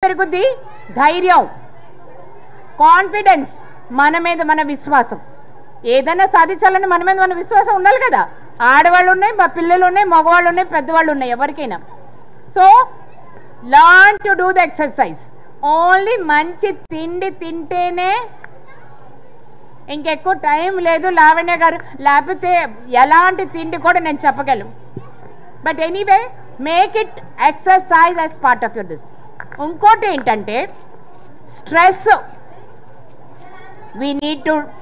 పెరుగుద్ది ధైర్యం కాన్ఫిడెన్స్ మన మీద మన విశ్వాసం ఏదైనా సాధించాలని మన మీద మన విశ్వాసం ఉండాలి కదా ఆడవాళ్ళు ఉన్నాయి మా పిల్లలు ఉన్నాయి మగవాళ్ళు ఉన్నాయి పెద్దవాళ్ళు ఉన్నాయి ఎవరికైనా so learn to do the exercise only మంచి తిండి తింటేనే ఇంకెక్కువ టైం లేదు లావణ్య గారు లేకపోతే ఎలాంటి తిండి కూడా నేను చెప్పగలను but anyway make it exercise as part of your this ఇంకోటి ఏంటంటే స్ట్రెస్ వీ నీడ్ టు